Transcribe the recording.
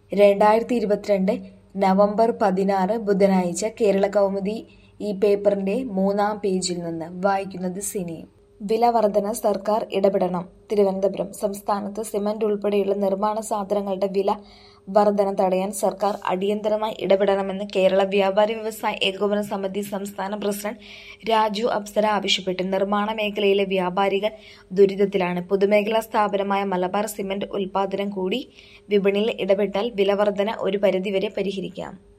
രണ്ടായിരത്തി ഇരുപത്തിരണ്ട് നവംബർ പതിനാറ് ബുധനാഴ്ച കേരള കൗമുദി ഈ പേപ്പറിന്റെ മൂന്നാം പേജിൽ നിന്ന് വായിക്കുന്നത് സിനി വില വർധന സർക്കാർ ഇടപെടണം തിരുവനന്തപുരം സംസ്ഥാനത്ത് സിമന്റ് ഉൾപ്പെടെയുള്ള നിർമ്മാണ സാധനങ്ങളുടെ വില വർധന തടയാൻ സർക്കാർ അടിയന്തരമായി ഇടപെടണമെന്ന് കേരള വ്യാപാരി വ്യവസായ ഏകോപന സമിതി സംസ്ഥാന പ്രസിഡന്റ് രാജു അപ്സര ആവശ്യപ്പെട്ടു നിർമ്മാണ മേഖലയിലെ വ്യാപാരികൾ ദുരിതത്തിലാണ് പൊതുമേഖലാ സ്ഥാപനമായ മലബാർ സിമന്റ് ഉൽപാദനം കൂടി വിപണിയിൽ ഇടപെട്ടാൽ വിലവർധന ഒരു പരിധിവരെ പരിഹരിക്കാം